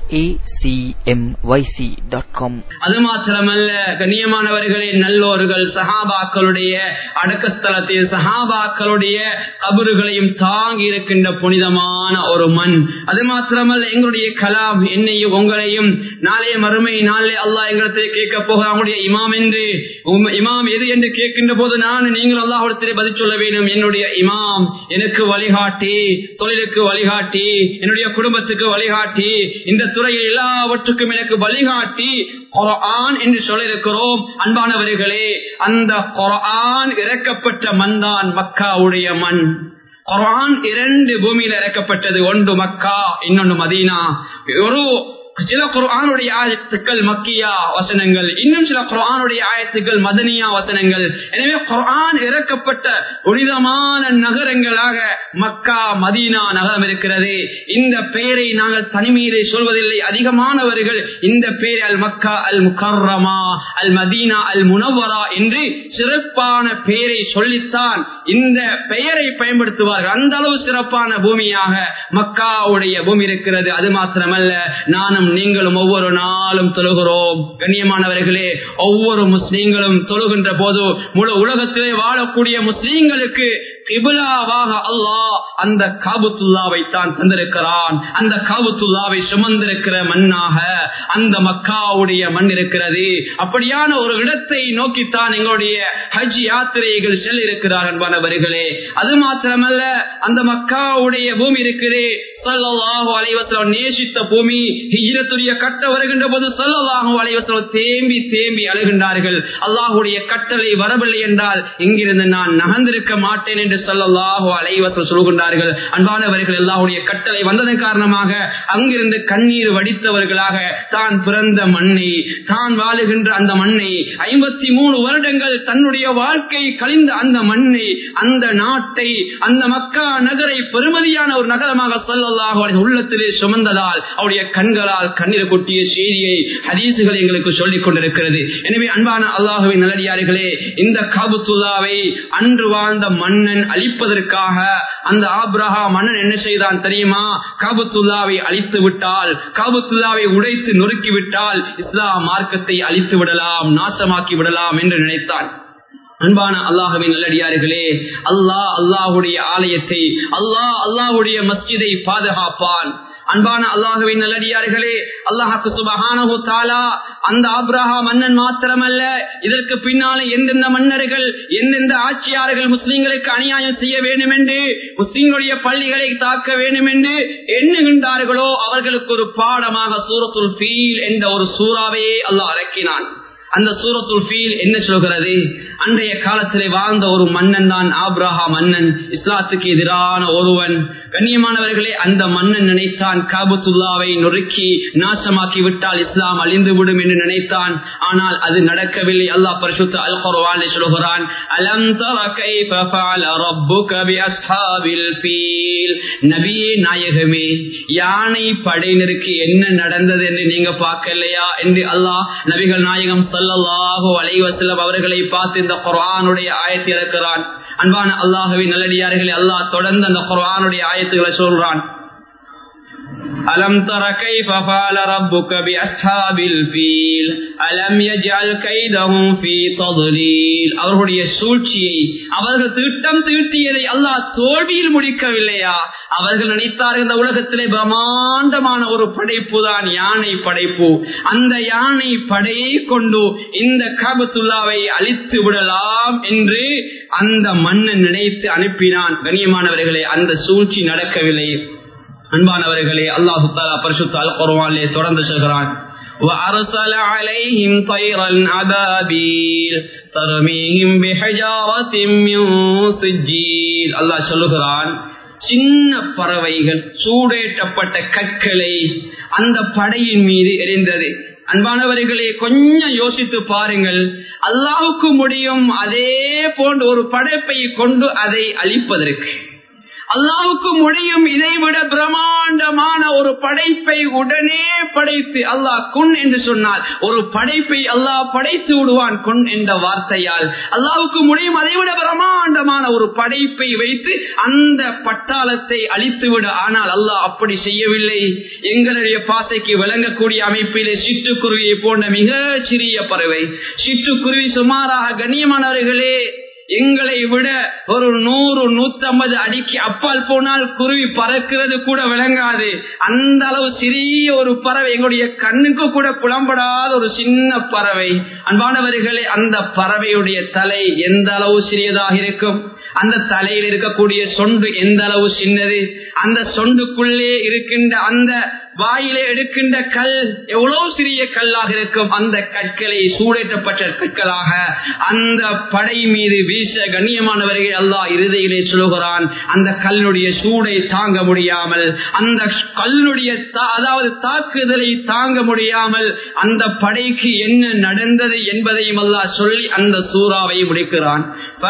acmyc.com அது மாத்திரமல்ல கண்ணியமானவர்களே நல்லோர்கள் சஹாபாக்களுடைய அடக்கஸ்தலத்தில் சஹாபாக்களுடைய கபறுகளையும் தாங்கி இருக்கின்ற புனிதமான ஒரு மண் அது மாத்திரமல்ல எங்களுடைய கலாம் என்னையும் உங்களையும் நாளைய மறுமை நாளே அல்லாஹ் எங்களிடத்தில் கேட்க போக அவங்களுடைய இமாம் என்று உம் இமாம் எது என்று கேட்கின்ற போது நான் நீங்கள் அல்லாஹிடத்திலே பதில் சொல்ல வேண்டும் என்னுடைய இமாம் எனக்கு வழிகாட்டி தொழிலுக்கு வழிகாட்டி என்னுடைய குடும்பத்துக்கு வழிகாட்டி இந்த துறையில் எல்லாவற்றுக்கும் எனக்கு வழிகாட்டி குர்ஆன் என்று சொல்ல இருக்கிறோம் அன்பானவர்களே அந்த குர்ஆன் இறக்கப்பட்ட மண் தான் மக்காவுடைய மண் குர்ஆன் இரண்டு பூமியில் இறக்கப்பட்டது ஒன்று மக்கா இன்னொன்று மதீனா ஒரு சில குர்ஆனுடைய ஆயத்துக்கள் மக்கியா வசனங்கள் இன்னும் சில குர்ஆனுடைய ஆயத்துக்கள் மதனியா வசனங்கள் எனவே குர்ஆன் இறக்கப்பட்ட புனிதமான நகரங்களாக மக்கா மதீனா நகரம் இருக்கிறது இந்த பெயரை நாங்கள் தனிமையிலே சொல்வதில்லை அதிகமானவர்கள் இந்த பெயர் அல் மக்கா அல் முகர்ரமா அல் மதீனா அல் முனவரா என்று சிறப்பான பெயரை சொல்லித்தான் இந்த பெயரை பயன்படுத்துவார்கள் அந்த அளவு சிறப்பான பூமியாக மக்காவுடைய பூமி இருக்கிறது அது மாத்திரமல்ல நானும் நீங்களும் ஒவ்வொரு நாளும் தொழுகிறோம் கண்ணியமானவர்களே ஒவ்வொரு முஸ்லீம்களும் தொழுகின்ற போது முழு உலகத்திலே வாழக்கூடிய முஸ்லீம்களுக்கு கிபிலாவாக அல்லாஹ் அந்த காபுத்துல்லாவை தான் தந்திருக்கிறான் அந்த காபுத்துல்லாவை சுமந்திருக்கிற மண்ணாக அந்த மக்காவுடைய மண் இருக்கிறது அப்படியான ஒரு இடத்தை நோக்கித்தான் எங்களுடைய ஹஜ் யாத்திரைகள் செல் இருக்கிறார் அன்பானவர்களே அது மாத்திரமல்ல அந்த மக்காவுடைய பூமி இருக்குது சல்லல்லாஹு அலைவசலம் நேசித்த பூமி ஹிஜ்ரத்துடைய கட்ட வருகின்ற போது சல்லல்லாஹு அலைவசலம் தேம்பி தேம்பி அழுகின்றார்கள் அல்லாஹுடைய கட்டளை வரவில்லை என்றால் இங்கிருந்து நான் நகர்ந்திருக்க மாட்டேன் என்று சல்லல்லாஹு அலைவசலம் சொல்கின்றார்கள் அன்பானவர்கள் அல்லாஹுடைய கட்டளை வந்ததன் காரணமாக அங்கிருந்து கண்ணீர் வடித்தவர்களாக தான் பிறந்த மண்ணை தான் வாழுகின்ற அந்த மண்ணை ஐம்பத்தி மூணு வருடங்கள் தன்னுடைய வாழ்க்கை கழிந்த அந்த மண்ணை அந்த நாட்டை அந்த மக்கா நகரை பெருமதியான ஒரு நகரமாக சொல்லலாம் உள்ளத்திலே சுமந்ததால் அவருடைய கண்களால் கண்ணீர் கொட்டிய செய்தியை ஹதீசுகள் எங்களுக்கு சொல்லிக் கொண்டிருக்கிறது எனவே அன்பான அல்லாஹுவின் நல்லடியார்களே இந்த காபுத்துல்லாவை அன்று வாழ்ந்த மன்னன் அழிப்பதற்காக அந்த ஆப்ரஹா மன்னன் என்ன செய்தான் தெரியுமா காபத்துல்லாவை அழித்து விட்டால் காபத்துல்லாவை உடைத்து நொறுக்கி விட்டால் இஸ்லாம் மார்க்கத்தை அழித்து விடலாம் நாசமாக்கி விடலாம் என்று நினைத்தான் அன்பான அல்லாஹுவின் நல்லடியார்களே அல்லாஹ் அல்லாஹுடைய ஆலயத்தை அல்லாஹ் அல்லாஹுடைய மஸ்ஜிதை பாதுகாப்பான் அன்பான அல்லாஹுவின் நல்லடியார்களே அல்லாஹாக்கு சுபஹானஹு தாலா அந்த ஆப்ரஹா மன்னன் மாத்திரமல்ல இதற்கு பின்னாலே எந்தெந்த மன்னர்கள் எந்தெந்த ஆட்சியாளர்கள் முஸ்லிம்களுக்கு அநியாயம் செய்ய வேண்டும் என்று முஸ்லிம்களுடைய பள்ளிகளை தாக்க வேண்டும் என்று எண்ணுகின்றார்களோ அவர்களுக்கு ஒரு பாடமாக சூரத்துல் ஃபீல் என்ற ஒரு சூறாவையே அல்லாஹ் இறக்கினான் அந்த சூரத்துல் ஃபீல் என்ன சொல்கிறது அன்றைய காலத்திலே வாழ்ந்த ஒரு மன்னன் தான் ஆப்ரஹா மன்னன் இஸ்லாத்துக்கு எதிரான ஒருவன் கண்ணியமானவர்களே அந்த மன்னன் நினைத்தான் காபத்துல்லாவை நொறுக்கி நாசமாக்கி விட்டால் இஸ்லாம் அழிந்து விடும் என்று நினைத்தான் ஆனால் அது நடக்கவில்லை அல்லாஹ் பரிசுத்த அல் குர்ஆனில் சொல்கிறான் அலம் தர கைஃப ஃபஅல ரப்புக பிஅஸ்ஹாபில் ஃபீல் நபியே நாயகமே யானை படையினருக்கு என்ன நடந்தது என்று நீங்க பார்க்கலையா என்று அல்லாஹ் நபிகள் நாயகம் ஸல்லல்லாஹு அலைஹி வஸல்லம் அவர்களை பார்த்து இந்த குர்ஆனுடைய ஆயத்தை இறக்கிறான் அன்பான அல்லாஹுவின் நல்லடியார்களே அல்லாஹ் தொடர்ந்து அந்த குர்ஆனுடைய ஆயத்துக்களை சொல்றான் அலம் தர கைஃப ஃபஅல ரப்புக பிஅஸ்ஹாபில் ஃபீல் அலம் யஜ்அல் கைதஹும் ஃபீ தضلீல் அவர்களுடைய சூழ்ச்சியை அவர்கள் திட்டம் தீட்டியதை அல்லாஹ் தோல்வியில் முடிக்கவில்லையா அவர்கள் நினைத்தார்கள் இந்த உலகத்திலே பிரம்மாண்டமான ஒரு படைப்பு தான் யானை படைப்பு அந்த யானை படையை கொண்டு இந்த காபத்துல்லாவை அழித்து விடலாம் என்று அந்த மன்னன் நினைத்து அனுப்பினான் கண்ணியமானவர்களே அந்த சூழ்ச்சி நடக்கவில்லை அன்பானவர்களே அல்லாஹு தாலா பரிசுத்த அல் குர்ஆனிலே தொடர்ந்து சொல்கிறான் وأرسل عليهم طيرا أبابيل ترميهم بحجارة من سجيل الله சொல்லுகிறான் சின்ன பறவைகள் சூடேற்றப்பட்ட கற்களை அந்த படையின் மீது எரிந்தது அன்பானவர்களே கொஞ்சம் யோசித்து பாருங்கள் அல்லாவுக்கு முடியும் அதே போன்ற ஒரு படைப்பை கொண்டு அதை அழிப்பதற்கு அல்லாவுக்கு முடியும் இதைவிட பிரம்மாண்டமான ஒரு படைப்பை உடனே படைத்து அல்லாஹ் குன் என்று சொன்னால் ஒரு படைப்பை அல்லாஹ் படைத்து விடுவான் குன் என்ற வார்த்தையால் அல்லாவுக்கு முடியும் அதைவிட பிரம்மாண்டமான ஒரு படைப்பை வைத்து அந்த பட்டாளத்தை அழித்து விட ஆனால் அல்லாஹ் அப்படி செய்யவில்லை எங்களுடைய பாசைக்கு விளங்கக்கூடிய அமைப்பிலே சிட்டுக்குருவியை போன்ற மிக சிறிய பறவை சிட்டுக்குருவி சுமாராக கண்ணியமானவர்களே எங்களை விட ஒரு நூறு நூத்தம்பது அடிக்கு அப்பால் போனால் குருவி பறக்கிறது கூட விளங்காது அந்த அளவு சிறிய ஒரு பறவை எங்களுடைய கண்ணுக்கு கூட புலம்படாத ஒரு சின்ன பறவை அன்பானவர்களே அந்த பறவையுடைய தலை எந்த அளவு சிறியதாக இருக்கும் அந்த தலையில் இருக்கக்கூடிய சொண்டு எந்த அளவு சின்னது அந்த சொண்டுக்குள்ளே இருக்கின்ற அந்த வாயிலே எடுக்கின்ற கல் எவ்வளவு சிறிய கல்லாக இருக்கும் அந்த கற்களை சூடேற்றப்பட்ட கற்களாக அந்த படை மீது வீச கண்ணியமானவர்கள் அல்லாஹ் இறுதியிலே சொல்லுகிறான் அந்த கல்லுடைய சூடை தாங்க முடியாமல் அந்த கல்லுடைய அதாவது தாக்குதலை தாங்க முடியாமல் அந்த படைக்கு என்ன நடந்தது என்பதையும் அல்லாஹ் சொல்லி அந்த சூறாவை முடிக்கிறான்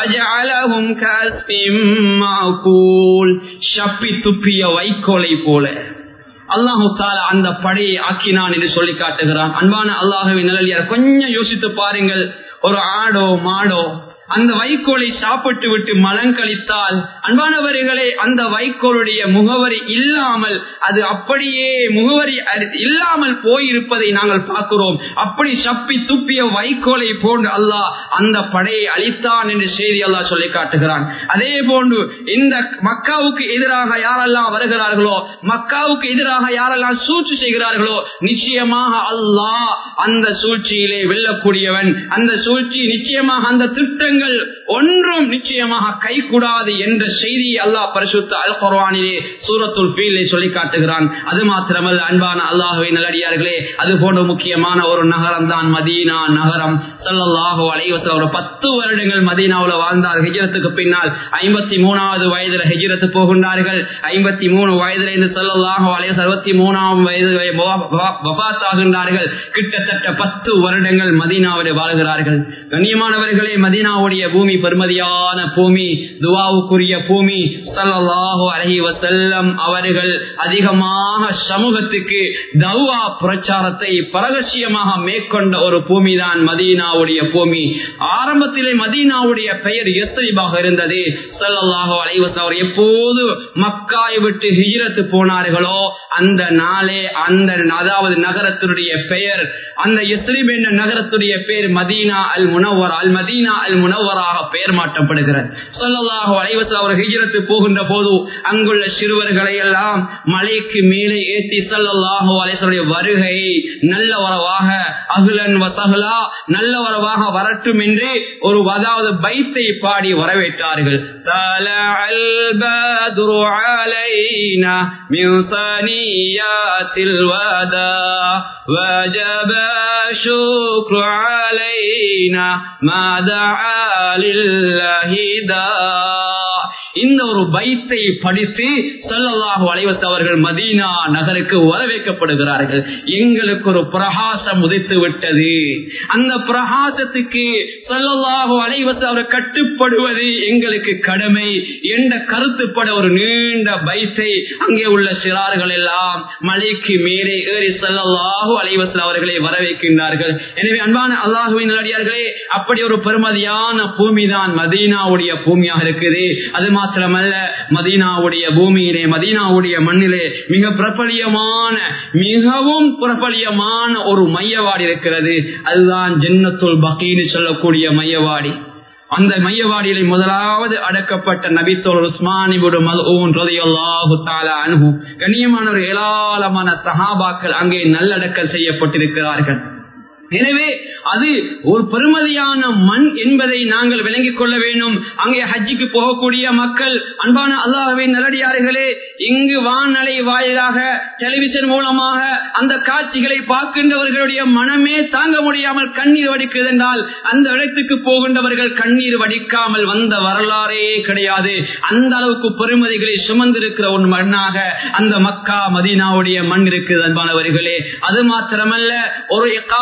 ஷப்பி துப்பிய வைக்கோலை போல அல்லாஹு தாலா அந்த படையை ஆக்கினான் என்று சொல்லி காட்டுகிறான் அன்பான அல்லாஹுவின் நிழலியார் கொஞ்சம் யோசித்து பாருங்கள் ஒரு ஆடோ மாடோ அந்த வைக்கோலை சாப்பிட்டு விட்டு மலங்கழித்தால் அன்பானவர்களே அந்த வைக்கோலுடைய முகவரி இல்லாமல் அது அப்படியே முகவரி இல்லாமல் போயிருப்பதை நாங்கள் பார்க்கிறோம் அப்படி சப்பி துப்பிய வைக்கோலை போன்று அல்லாஹ் அந்த படையை அழித்தான் என்று செய்தி அல்லாஹ் சொல்லி காட்டுகிறான் அதே போன்று இந்த மக்காவுக்கு எதிராக யாரெல்லாம் வருகிறார்களோ மக்காவுக்கு எதிராக யாரெல்லாம் சூழ்ச்சி செய்கிறார்களோ நிச்சயமாக அல்லாஹ் அந்த சூழ்ச்சியிலே வெல்லக்கூடியவன் அந்த சூழ்ச்சி நிச்சயமாக அந்த திட்டங்கள் ஒன்றும் நிச்சயமாக கைகூடாது என்ற செய்தியை அல்லாஹ் பரிசுத்த அல் குர்வானிலே சூரத்துல் பீலை சொல்லி காட்டுகிறான் அது மாத்திரமல்ல அன்பான அல்லாஹுவை நல்லடியார்களே அது போன்ற முக்கியமான ஒரு நகரம் தான் மதீனா நகரம் சல்லாஹு அலைவசல் ஒரு பத்து வருடங்கள் மதீனாவில் வாழ்ந்தார் ஹிஜரத்துக்கு பின்னால் ஐம்பத்தி மூணாவது வயதுல ஹிஜரத்து போகின்றார்கள் ஐம்பத்தி மூணு வயதுல இருந்து சல்லாஹு அலைவஸ் அறுபத்தி மூணாம் வயது வபாத்தாகின்றார்கள் கிட்டத்தட்ட பத்து வருடங்கள் மதீனாவில் வாழ்கிறார்கள் கண்ணியமானவர்களே மதீனாவுடைய பூமி பெருமதியான பூமி துவாவுக்குரிய பூமி சல்லாஹு அலஹி வசல்லம் அவர்கள் அதிகமாக சமூகத்துக்கு தௌவா பிரச்சாரத்தை பரகசியமாக மேற்கொண்ட ஒரு பூமி தான் மதீனாவுடைய பூமி ஆரம்பத்திலே மதீனாவுடைய பெயர் எஸ்ரிபாக இருந்தது சல்லாஹு அலைவஸ் அவர் எப்போது மக்காய் விட்டு ஹிஜரத்து போனார்களோ அந்த நாளே அந்த அதாவது நகரத்தினுடைய பெயர் அந்த எஸ்ரிப் என்ற நகரத்துடைய பெயர் மதீனா அல் முனவர் அல் மதீனா அல் முனவராக பெயர் மாற்றப்படுகிறது சொல்லலாக அலைவசல் அவர் ஹிஜரத்து போகின்ற போது அங்குள்ள சிறுவர்களை எல்லாம் மலைக்கு மேலே ஏற்றி சல்லாஹு அலைசருடைய வருகை நல்ல வரவாக அகுலன் வசகுலா நல்ல வரவாக வரட்டும் என்று ஒரு அதாவது பைத்தை பாடி வரவேற்றார்கள் وجب الشكر علينا ما دعا لله داء இந்த ஒரு பைத்தை படித்து சல்லல்லாஹு அலைவஸ் அவர்கள் மதீனா நகருக்கு வரவேற்கப்படுகிறார்கள் எங்களுக்கு ஒரு பிரகாசம் உதித்து விட்டது அந்த பிரகாசத்துக்கு சல்லல்லாஹு அலைவஸ் அவர் கட்டுப்படுவது எங்களுக்கு கடமை என்ற கருத்துப்பட ஒரு நீண்ட பைத்தை அங்கே உள்ள சிறார்கள் எல்லாம் மலைக்கு மேலே ஏறி சல்லல்லாஹு அலைவஸ் அவர்களை வரவேற்கின்றார்கள் எனவே அன்பான அல்லாஹுவின் நல்லடியார்களே அப்படி ஒரு பெருமதியான பூமி தான் மதீனாவுடைய பூமியாக இருக்குது அது மாத்திரமல்ல மதீனாவுடைய பூமியிலே மதீனாவுடைய மண்ணிலே மிக பிரபலியமான மிகவும் பிரபலியமான ஒரு மையவாடி இருக்கிறது அதுதான் ஜென்னத்துல் பக்கீன்னு சொல்லக்கூடிய மையவாடி அந்த மையவாடியிலே முதலாவது அடக்கப்பட்ட நபித்தோல் உஸ்மானிபுடு மல்ஊன் ரலியல்லாஹு தஆலா அன்ஹு கண்ணியமான ஒரு ஏராளமான சஹாபாக்கள் அங்கே நல்லடக்கல் செய்யப்பட்டிருக்கிறார்கள் எனவே அது ஒரு பெருமதியான மண் என்பதை நாங்கள் விளங்கிக் கொள்ள வேண்டும் அங்கே ஹஜ்ஜிக்கு போகக்கூடிய மக்கள் அன்பான அல்லாஹுவின் நல்லடியார்களே இங்கு வானலை வாயிலாக டெலிவிஷன் மூலமாக அந்த காட்சிகளை பார்க்கின்றவர்களுடைய மனமே தாங்க முடியாமல் கண்ணீர் வடிக்குது என்றால் அந்த இடத்துக்கு போகின்றவர்கள் கண்ணீர் வடிக்காமல் வந்த வரலாறே கிடையாது அந்த அளவுக்கு பெருமதிகளை சுமந்திருக்கிற ஒரு மண்ணாக அந்த மக்கா மதீனாவுடைய மண் இருக்குது அன்பானவர்களே அது மாத்திரமல்ல ஒரு எக்காமத்தில்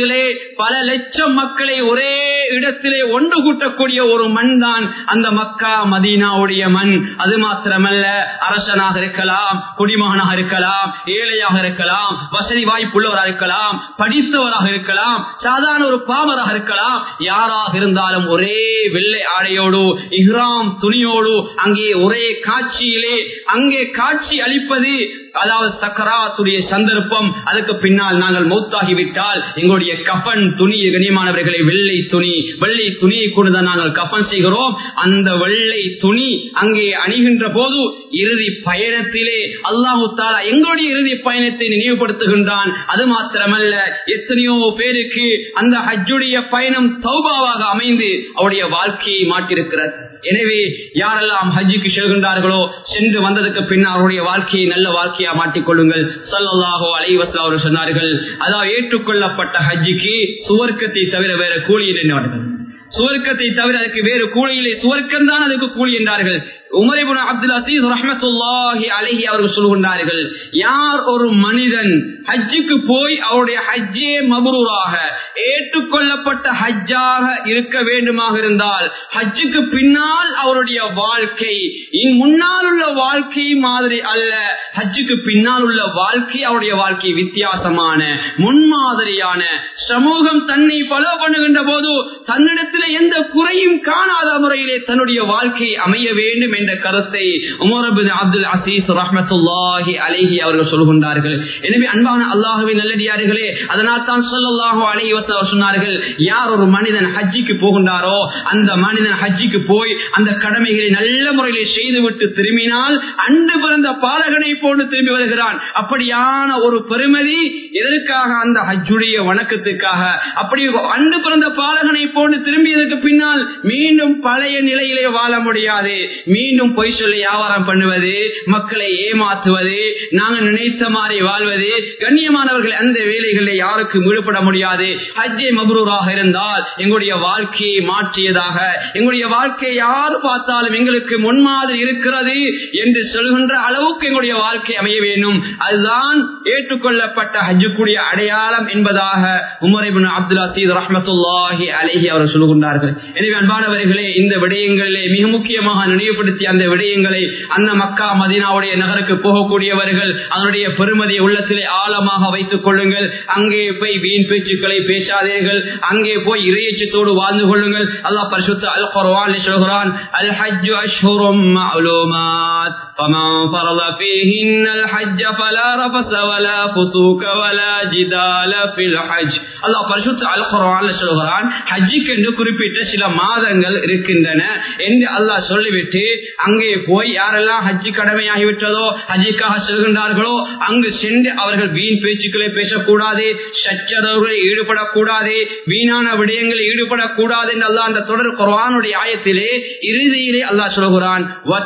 அன்பானவர்களே பல லட்சம் மக்களை ஒரே இடத்திலே ஒன்று கூட்டக்கூடிய ஒரு மண் தான் அந்த மக்கா மதீனாவுடைய மண் அது மாத்திரமல்ல அரசனாக இருக்கலாம் குடிமகனாக இருக்கலாம் ஏழையாக இருக்கலாம் வசதி வாய்ப்புள்ளவராக இருக்கலாம் படித்தவராக இருக்கலாம் சாதாரண ஒரு பாமராக இருக்கலாம் யாராக இருந்தாலும் ஒரே வெள்ளை ஆடையோடு இஹ்ராம் துணியோடு அங்கே ஒரே காட்சியிலே அங்கே காட்சி அளிப்பது அதாவது சக்கராத்துடைய சந்தர்ப்பம் அதுக்கு பின்னால் நாங்கள் மௌத்தாகிவிட்டால் எங்களுடைய கஃபன் துணி கனியமானவர்களை வெள்ளை துணி வெள்ளை துணியை கொண்டுதான் நாங்கள் கஃபன் செய்கிறோம் அந்த வெள்ளை துணி அங்கே அணிகின்ற போது இறுதி பயணத்திலே அல்லாஹு தாலா எங்களுடைய இறுதி பயணத்தை நினைவுபடுத்துகின்றான் அது மாத்திரமல்ல எத்தனையோ பேருக்கு அந்த ஹஜ்ஜுடைய பயணம் தௌபாவாக அமைந்து அவருடைய வாழ்க்கையை மாற்றிருக்கிறது எனவே யாரெல்லாம் ஹஜ்ஜுக்கு செல்கின்றார்களோ சென்று வந்ததுக்கு பின்னர் அவருடைய வாழ்க்கையை நல்ல வாழ்க்கையா மாற்றிக் கொள்ளுங்கள் சல்லாஹோ அலைவசா அவர் சொன்னார்கள் அதாவது ஏற்றுக்கொள்ளப்பட்ட ஹஜ்ஜுக்கு சுவர்க்கத்தை தவிர வேற கூலி என்னவார்கள் சுவர்க்கத்தை தவிர அதுக்கு வேறு கூலியிலே சுவர்க்கம் தான் அதுக்கு கூலி என்றார்கள் உமரிபுன் அப்துல் அசீஸ் ரஹமத்துல்லாஹி அலஹி அவர்கள் சொல்கின்றார்கள் யார் ஒரு மனிதன் ஹஜ்ஜுக்கு போய் அவருடைய ஹஜ்ஜே மபரூராக ஏற்றுக்கொள்ளப்பட்ட ஹஜ்ஜாக இருக்க வேண்டுமாக இருந்தால் ஹஜ்ஜுக்கு பின்னால் அவருடைய வாழ்க்கை முன்னால் உள்ள வாழ்க்கை மாதிரி அல்ல ஹஜ்ஜுக்கு பின்னால் உள்ள வாழ்க்கை அவருடைய வாழ்க்கை வித்தியாசமான முன்மாதிரியான சமூகம் தன்னை பலோ பண்ணுகின்ற போது தன்னிடத்தில் எந்த குறையும் காணாத முறையிலே தன்னுடைய வாழ்க்கை அமைய வேண்டும் என்ற கருத்தை உமரபின் அப்துல் அசீஸ் ரஹமத்துல்லாஹி அலேஹி அவர்கள் சொல்கின்றார்கள் எனவே அன்பான அல்லாஹுவின் நல்லடியார்களே அதனால் தான் சொல்லல்லாஹு அலைஹி வஸல்லம் சொன்னார்கள் யார் ஒரு மனிதன் ஹஜ்ஜிக்கு போகின்றாரோ அந்த மனிதன் ஹஜ்ஜிக்கு போய் அந்த கடமைகளை நல்ல முறையிலே செய்துவிட்டு திரும்பினால் அன்று பிறந்த பாலகனை போன்று திரும்பி வருகிறான் அப்படியான ஒரு பெருமதி எதற்காக அந்த ஹஜ்ஜுடைய வணக்கத்துக்காக அப்படி அன்று பிறந்த பாலகனை போன்று திரும்பியதற்கு பின்னால் மீண்டும் பழைய நிலையிலே வாழ முடியாது மீண்டும் பொய் சொல்லி வியாபாரம் பண்ணுவது மக்களை ஏமாற்றுவது நாங்கள் நினைத்த மாதிரி வாழ்வது கண்ணியமானவர்கள் அந்த வேலைகளில் யாருக்கும் ஈடுபட முடியாது ஹஜ்ஜே மபரூராக இருந்தால் எங்களுடைய வாழ்க்கையை மாற்றியதாக எங்களுடைய வாழ்க்கையை யார் பார்த்தாலும் எங்களுக்கு முன்மாதிரி இருக்கிறது என்று சொல்கின்ற அளவுக்கு எங்களுடைய வாழ்க்கை அமைய வேண்டும் அதுதான் ஏற்றுக்கொள்ளப்பட்ட ஹஜ்ஜுக்குரிய அடையாளம் என்பதாக உமரிபின் அப்துல் அசீத் ரஹமத்துல்லாஹி அலஹி அவர் சொல்கின்றார்கள் எனவே அன்பானவர்களே இந்த விடயங்களிலே மிக முக்கியமாக நினைவுபடுத்திய அந்த விடயங்களை அந்த மக்கா மதினாவுடைய நகருக்கு போகக்கூடியவர்கள் அதனுடைய பெருமதியை உள்ளத்திலே ஆழமாக வைத்துக் கொள்ளுங்கள் அங்கே போய் வீண் பேச்சுக்களை பேசாதீர்கள் அங்கே போய் இறையச்சத்தோடு வாழ்ந்து கொள்ளுங்கள் அல்லாஹ் பரிசுத்த அல் குர்ஆன் சொல்கிறான் அல் ஹஜ்ஜு அஷ்ஹுரும் மஅலூமாத் فمن فرض فيهن الحج فلا رفث ولا فسوق ولا جدال في الحج அல்லாஹ் பரிசுத்த அல் குர்ஆன்ல சொல்கிறான் ஹஜ்ஜுக்கு என்று குறிப்பிட்ட சில மாதங்கள் இருக்கின்றன என்று அல்லாஹ் சொல்லிவிட்டு அங்கே போய் யாரெல்லாம் ஹஜ்ஜு கடமையாகிவிட்டதோ ஹஜ்ஜுக்காக செல்கின்றார்களோ அங்கு சென்று அவர்கள் வீண் பேச்சுக்களை பேசக்கூடாது சச்சரவுகளில் ஈடுபடக்கூடாது வீணான விடயங்களில் ஈடுபடக்கூடாது என்று அல்லாஹ் அந்த தொடர் குர்ஆனுடைய ஆயத்திலே இறுதியிலே அல்லாஹ் சொல்கிறான்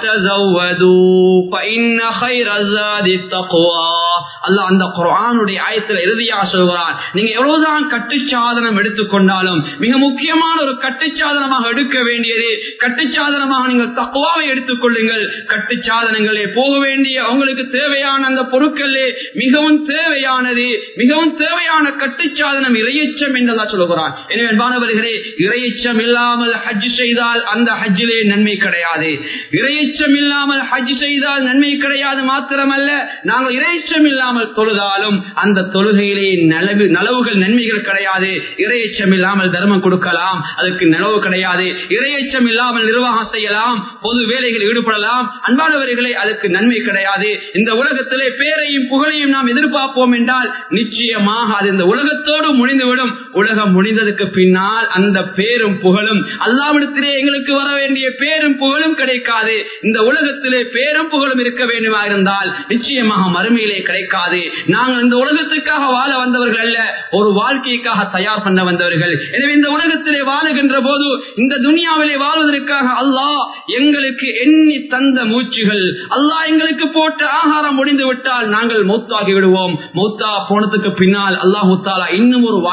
அல்லாஹ் அந்த குரானுடைய ஆயத்தில் இறுதியாக சொல்கிறான் நீங்க எவ்வளவுதான் கட்டுச்சாதனம் எடுத்துக்கொண்டாலும் மிக முக்கியமான ஒரு கட்டுச்சாதனமாக எடுக்க வேண்டியது கட்டுச்சாதனமாக நீங்கள் தக்குவாவை எடுத்துக் கொள்ளுங்கள் கட்டுச்சாதனங்களே போக வேண்டிய உங்களுக்கு தேவையான அந்த பொருட்களே மிகவும் தேவையானது மிகவும் தேவையான கட்டுச்சாதனம் இறையச்சம் என்றெல்லாம் சொல்கிறான் எனவே அன்பானவர்களே இறையச்சம் இல்லாமல் ஹஜ் செய்தால் அந்த ஹஜ்ஜிலே நன்மை கிடையாது இறையச்சம் இல்லாமல் ஹஜ் செய்தால் நன்மை கிடையாது மாத்திரமல்ல நாங்கள் இறைச்சம் இல்லாமல் தொழுதாலும் அந்த தொழுகையிலே நலவு நலவுகள் நன்மைகள் கிடையாது இறையச்சம் இல்லாமல் தர்மம் கொடுக்கலாம் அதுக்கு நலவு கிடையாது இறையச்சம் இல்லாமல் நிர்வாகம் செய்யலாம் பொது வேலைகள் ஈடுபடலாம் அன்பானவர்களே அதுக்கு நன்மை கிடையாது இந்த உலகத்திலே பேரையும் புகழையும் நாம் எதிர்பார்ப்போம் என்றால் நிச்சயமாக அது இந்த உலகத்தோடு முடிந்துவிடும் உலகம் முடிந்ததுக்கு பின்னால் அந்த பேரும் புகழும் அல்லாவிடத்திலே எங்களுக்கு வர வேண்டிய பேரும் புகழும் கிடைக்காது இந்த உலகத்திலே பேரும் புகழும் இருக்க வேண்டுமா இருந்தால் நிச்சயமாக மறுமையிலே கிடைக்காது நாங்கள் இந்த உலகத்துக்காக வாழ வந்தவர்கள் அல்ல ஒரு வாழ்க்கைக்காக தயார் பண்ண வந்தவர்கள் எனவே இந்த உலகத்திலே வாழுகின்ற போது இந்த துனியாவிலே வாழ்வதற்காக அல்லாஹ் எங்களுக்கு எண்ணி தந்த மூச்சுகள் அல்லாஹ் எங்களுக்கு போட்ட ஆகாரம் முடிந்து விட்டால் நாங்கள் மௌத்தாகி விடுவோம் மௌத்தா போனதுக்கு பின்னால் அல்லாஹு தாலா இன்னும் ஒரு வாழ்க்கையை வைத்து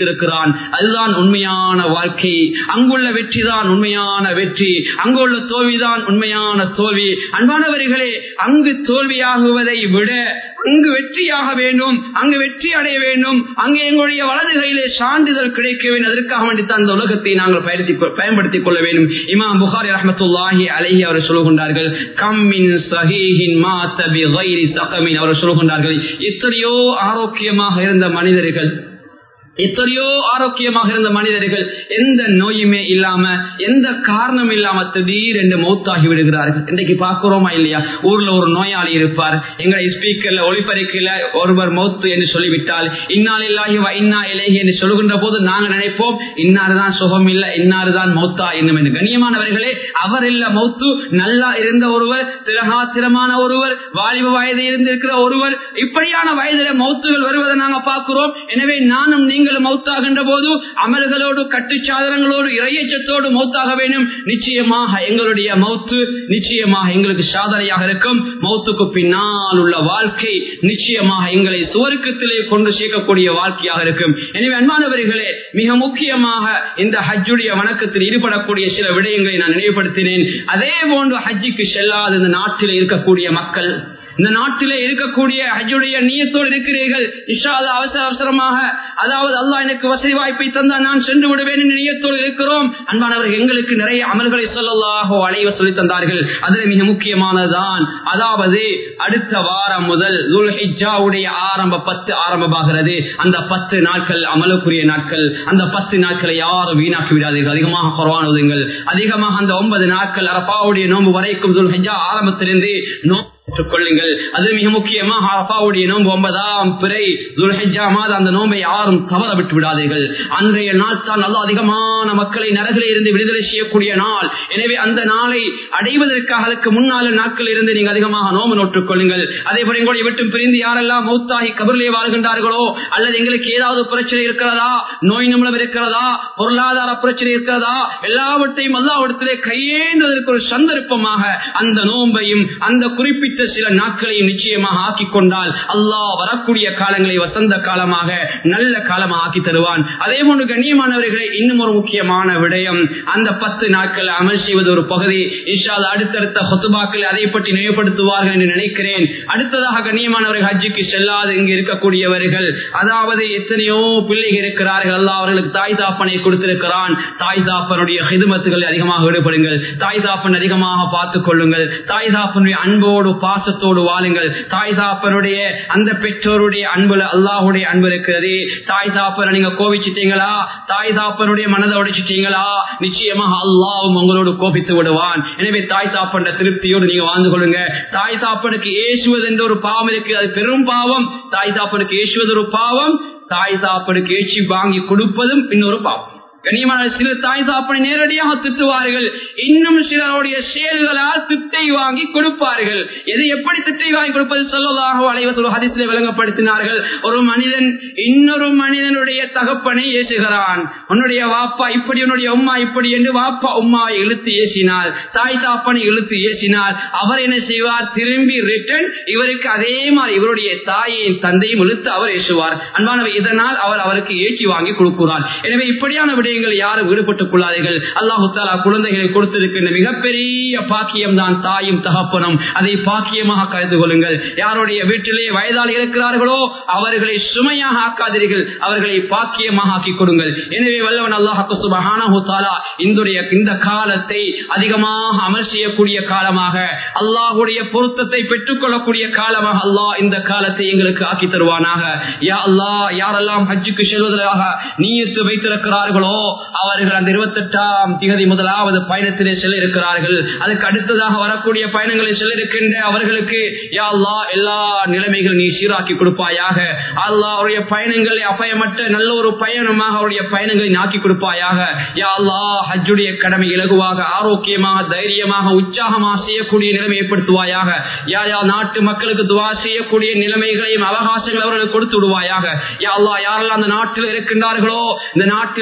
வைத்திருக்கிறான் அதுதான் உண்மையான வாழ்க்கை அங்குள்ள வெற்றி தான் உண்மையான வெற்றி அங்குள்ள தோல்விதான் உண்மையான தோல்வி அன்பானவர்களே அங்கு தோல்வியாகுவதை விட அங்கு வெற்றியாக வேண்டும் அங்கு வெற்றி அடைய வேண்டும் அங்கு எங்களுடைய வலது கையிலே சான்றிதழ் கிடைக்க வேண்டும் அதற்காக வேண்டித்தான் அந்த உலகத்தை நாங்கள் பயன்படுத்தி பயன்படுத்திக் கொள்ள வேண்டும் இமாம் புகாரி ரஹமத்துல்லாஹி அலைஹி அவர் சொல்லுகின்றார்கள் கம்மின் சஹீஹின் மாத்தபி கைரி சகமின் அவர் சொல்லுகின்றார்கள் எத்தனையோ ஆரோக்கியமாக இருந்த மனிதர்கள் எத்தனையோ ஆரோக்கியமாக இருந்த மனிதர்கள் எந்த நோயுமே இல்லாம எந்த காரணம் இல்லாம திடீரென்று மௌத்தாகி விடுகிறார்கள் இன்றைக்கு பார்க்கிறோமா இல்லையா ஊர்ல ஒரு நோயாளி இருப்பார் எங்களை ஸ்பீக்கர்ல ஒளிபரிக்கல ஒருவர் மௌத்து என்று சொல்லிவிட்டால் இன்னால் இல்லாஹி இன்னா இலேஹி என்று சொல்லுகின்ற போது நாங்க நினைப்போம் இன்னாருதான் சுகம் இல்ல இன்னாருதான் மௌத்தா என்னும் என்று கண்ணியமானவர்களே அவர் இல்ல மௌத்து நல்லா இருந்த ஒருவர் திரகாத்திரமான ஒருவர் வாலிப வயது இருந்திருக்கிற ஒருவர் இப்படியான வயதில மௌத்துகள் வருவதை நாங்க பார்க்கிறோம் எனவே நானும் நீங்கள் மௌத்தாகின்ற போது அமல்களோடு கட்டுச்சாதனங்களோடு இறையச்சத்தோடு மௌத்தாக வேண்டும் நிச்சயமாக எங்களுடைய மௌத்து நிச்சயமாக எங்களுக்கு சாதனையாக இருக்கும் மௌத்துக்கு பின்னால் உள்ள வாழ்க்கை நிச்சயமாக எங்களை சுவர்க்கத்திலே கொண்டு சேர்க்கக்கூடிய வாழ்க்கையாக இருக்கும் எனவே அன்பானவர்களே மிக முக்கியமாக இந்த ஹஜ்ஜுடைய வணக்கத்தில் ஈடுபடக்கூடிய சில விடயங்களை நான் நினைவுபடுத்தினேன் அதே போன்று ஹஜ்ஜுக்கு செல்லாத இந்த நாட்டில் இருக்கக்கூடிய மக்கள் இந்த நாட்டிலே இருக்கக்கூடிய ஹஜ்ஜுடைய நீயத்தோடு இருக்கிறீர்கள் இஷா அவசர அவசரமாக அதாவது அல்லாஹ் எனக்கு வசதி வாய்ப்பை தந்தா நான் சென்று விடுவேன் என்ற நீயத்தோடு இருக்கிறோம் அன்பானவர்கள் எங்களுக்கு நிறைய அமல்களை சொல்லலாகோ அலைவ சொல்லி தந்தார்கள் அதுல மிக முக்கியமானதுதான் அதாவது அடுத்த வாரம் முதல் துல்ஹிஜாவுடைய ஆரம்ப பத்து ஆரம்பமாகிறது அந்த பத்து நாட்கள் அமலுக்குரிய நாட்கள் அந்த பத்து நாட்களை யாரும் வீணாக்கி விடாதீர்கள் அதிகமாக குறவானுதுங்கள் அதிகமாக அந்த ஒன்பது நாட்கள் அரப்பாவுடைய நோன்பு வரைக்கும் துல்ஹிஜா ஆரம்பத்திலிருந்து நோம்பு கொள்ளுங்கள் அது மிக முக்கியமாக அரபாவுடைய நோன்பு ஒன்பதாம் பிறை துல்ஹிஜா மாத அந்த நோன்பை யாரும் தவற விட்டு விடாதீர்கள் அன்றைய நாள் தான் நல்ல அதிகமான மக்களை நரகிலே இருந்து விடுதலை செய்யக்கூடிய நாள் எனவே அந்த நாளை அடைவதற்காக அதற்கு முன்னால நாட்கள் இருந்து நீங்க அதிகமாக நோம்பு நோட்டுக் கொள்ளுங்கள் அதே போல எங்களுடைய விட்டும் பிரிந்து யாரெல்லாம் மௌத்தாகி கபரிலே வாழ்கின்றார்களோ அல்லது எங்களுக்கு ஏதாவது பிரச்சனை இருக்கிறதா நோய் நிமிடம் இருக்கிறதா பொருளாதார பிரச்சனை இருக்கிறதா எல்லாவற்றையும் அல்லாவிடத்திலே கையேந்ததற்கு ஒரு சந்தர்ப்பமாக அந்த நோன்பையும் அந்த குறிப்பிட்ட சில நாட்களையும் நிச்சயமாக ஆக்கிக் கொண்டால் அல்லாஹ் வரக்கூடிய காலங்களை வசந்த காலமாக நல்ல காலமாக ஆக்கி தருவான் அதே போன்று கண்ணியமானவர்களை இன்னும் ஒரு முக்கியமான விடயம் அந்த பத்து நாட்கள் அமல் செய்வது ஒரு பகுதி இன்ஷால் அடுத்தடுத்த ஹொத்துபாக்கள் அதை பற்றி நினைவுபடுத்துவார்கள் என்று நினைக்கிறேன் அடுத்ததாக கண்ணியமானவர்கள் ஹஜ்ஜுக்கு செல்லாது இங்கு இருக்கக்கூடியவர்கள் அதாவது எத்தனையோ பிள்ளைகள் இருக்கிறார்கள் அல்லாஹ் அவர்களுக்கு தாய் தாப்பனை கொடுத்திருக்கிறான் தாய் தாப்பனுடைய ஹிதுமத்துகளை அதிகமாக ஈடுபடுங்கள் தாய் தாப்பன் அதிகமாக பார்த்துக் கொள்ளுங்கள் தாய் தாப்பனுடைய அன்போடு பாசத்தோடு வாழுங்கள் தாய் தாப்பனுடைய அந்த பெற்றோருடைய அன்புல அல்லாஹுடைய அன்பு இருக்கிறது தாய் தாப்பனை நீங்க கோபிச்சிட்டீங்களா தாய் தாப்பனுடைய மனதை உடைச்சிட்டீங்களா நிச்சயமாக அல்லாவும் உங்களோடு கோபித்து விடுவான் எனவே தாய் தாப்பன்ற திருப்தியோடு நீங்க வாழ்ந்து கொள்ளுங்க தாய் தாப்பனுக்கு ஏசுவது என்ற ஒரு பாவம் இருக்கு அது பெரும் பாவம் தாய் தாப்பனுக்கு ஏசுவது ஒரு பாவம் தாய் தாப்பனுக்கு ஏற்றி வாங்கி கொடுப்பதும் இன்னொரு பாவம் கண்ணியமான சிலர் தாய் தாப்பனை நேரடியாக திட்டுவார்கள் இன்னும் சிலருடைய செயல்களால் திட்டை வாங்கி கொடுப்பார்கள் எது எப்படி திட்டை வாங்கி கொடுப்பது சொல்லலாக அலைவசல் ஹதிசிலே விளங்கப்படுத்தினார்கள் ஒரு மனிதன் இன்னொரு மனிதனுடைய தகப்பனை ஏசுகிறான் உன்னுடைய வாப்பா இப்படி உன்னுடைய உம்மா இப்படி என்று வாப்பா உம்மாவை இழுத்து ஏசினால் தாய் தாப்பனை இழுத்து ஏசினால் அவர் என்ன செய்வார் திரும்பி ரிட்டர்ன் இவருக்கு அதே மாதிரி இவருடைய தாயின் தந்தையும் இழுத்து அவர் ஏசுவார் அன்பானவை இதனால் அவர் அவருக்கு ஏற்றி வாங்கி கொடுக்கிறார் எனவே இப்படியான விட விடயங்கள் யாரும் ஈடுபட்டுக் கொள்ளாதீர்கள் அல்லாஹு தாலா குழந்தைகளை கொடுத்திருக்கின்ற மிகப்பெரிய பாக்கியம் தான் தாயும் தகப்பனும் அதை பாக்கியமாக கருது கொள்ளுங்கள் யாருடைய வீட்டிலே வயதால் இருக்கிறார்களோ அவர்களை சுமையாக ஆக்காதீர்கள் அவர்களை பாக்கியமாக ஆக்கிக் கொடுங்கள் எனவே வல்லவன் அல்லாஹு சுபஹானஹு தாலா இன்றைய இந்த காலத்தை அதிகமாக அமல் செய்யக்கூடிய காலமாக அல்லாஹுடைய பொருத்தத்தை பெற்றுக் கொள்ளக்கூடிய காலமாக அல்லாஹ் இந்த காலத்தை எங்களுக்கு ஆக்கி தருவானாக யா அல்லாஹ் யாரெல்லாம் ஹஜ்ஜுக்கு செல்வதற்காக நீயத்து வைத்திருக்கிறார்களோ அவர்கள் அந்த இருபத்தி எட்டாம் திகதி முதலாவது பயணத்திலே செல்ல இருக்கிறார்கள் அதுக்கு அடுத்ததாக வரக்கூடிய பயணங்களை செல்ல இருக்கின்ற அவர்களுக்கு யா அல்லா எல்லா நிலைமைகள் நீ சீராக்கி கொடுப்பாயாக அல்லா அவருடைய பயணங்களை அபயமற்ற நல்ல ஒரு பயணமாக அவருடைய பயணங்களை ஆக்கி கொடுப்பாயாக யா அல்லா ஹஜ்ஜுடைய கடமை இலகுவாக ஆரோக்கியமாக தைரியமாக உற்சாகமாக செய்யக்கூடிய நிலைமை ஏற்படுத்துவாயாக யா யா நாட்டு மக்களுக்கு துவா செய்யக்கூடிய நிலைமைகளையும் அவகாசங்கள் அவர்களுக்கு கொடுத்து விடுவாயாக யா அல்லா யாரெல்லாம் அந்த நாட்டில் இருக்கின்றார்களோ இந்த நாட்டில் இருக்கக்கூடிய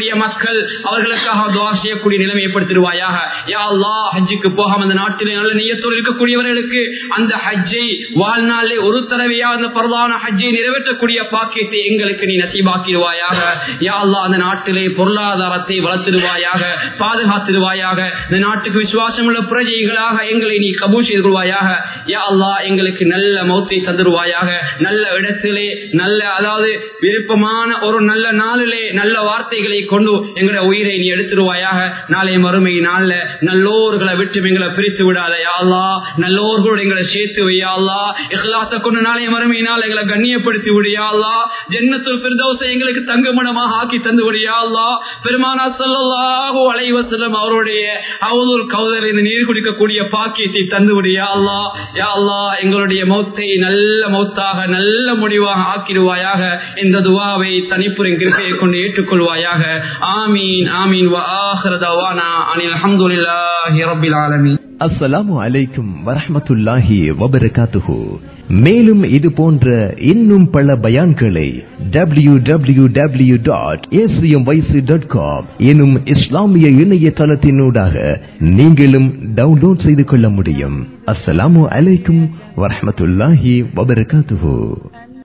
இருக்கக்கூடிய மக்கள் அவர்களுக்காக துவா செய்யக்கூடிய நிலைமை ஏற்படுத்திடுவாயாக யா அல்லாஹ் ஹஜ்ஜுக்கு போகாம அந்த நாட்டிலே நல்ல நியத்தோடு இருக்கக்கூடியவர்களுக்கு அந்த ஹஜ்ஜை வாழ்நாளிலே ஒரு தடவையா அந்த பரவான ஹஜ்ஜை நிறைவேற்றக்கூடிய பாக்கியத்தை எங்களுக்கு நீ நசீபாக்கிடுவாயாக யா அல்லாஹ் அந்த நாட்டிலே பொருளாதாரத்தை வளர்த்திடுவாயாக பாதுகாத்திடுவாயாக இந்த நாட்டுக்கு விசுவாசம் உள்ள பிரஜைகளாக எங்களை நீ கபூல் செய்து கொள்வாயாக யா அல்லாஹ் எங்களுக்கு நல்ல மௌத்தை தந்துடுவாயாக நல்ல இடத்திலே நல்ல அதாவது விருப்பமான ஒரு நல்ல நாளிலே நல்ல வார்த்தைகளை கொண்டு எங்களுடைய உயிரை நீ எடுத்துருவாயாக நாளை மறுமை நாள்ல நல்லோர்களை விட்டு எங்களை பிரித்து விடாத யா அல்லாஹ் நல்லோர்களோடு எங்களை சேர்த்து வையா அல்லாஹ் இஹ்லாச கொண்டு நாளை மறுமை நாள் எங்களை கண்ணியப்படுத்தி விடியா அல்லாஹ் ஜன்னத்துல் ஃபிர்தௌஸை எங்களுக்கு தங்குமணமாக ஆக்கி தந்து விடியா அல்லாஹ் பெருமானா ஸல்லல்லாஹு அலைஹி வஸல்லம் அவருடைய அவுதுல் கௌதர் இந்த நீர் குடிக்கக்கூடிய பாக்கியத்தை தந்து விடியா அல்லாஹ் யா அல்லாஹ் எங்களுடைய மௌத்தை நல்ல மௌத்தாக நல்ல முடிவாக ஆக்கிடுவாயாக இந்த துவாவை தனிப்புரின் கிருப்பையை கொண்டு ஏற்றுக்கொள்வாயாக ஆமீன் ஆமீன் வ ஆஹிர தவானா அனில் அல்ஹம்துலில்லாஹி ரப்பில் ஆலமீன் அஸ்ஸலாமு அலைக்கும் வரஹ்மத்துல்லாஹி வபரகாத்துஹு மேலும் இது போன்ற இன்னும் பல பயான்களை W W W dot dot com எனும் இஸ்லாமிய இணையதளத்தினூடாக நீங்களும் டவுன்லோட் செய்து கொள்ள முடியும் அஸ்ஸலாமு அலைக்கும் வரஹ்மத்துல்லாஹி வபரகாத்துஹு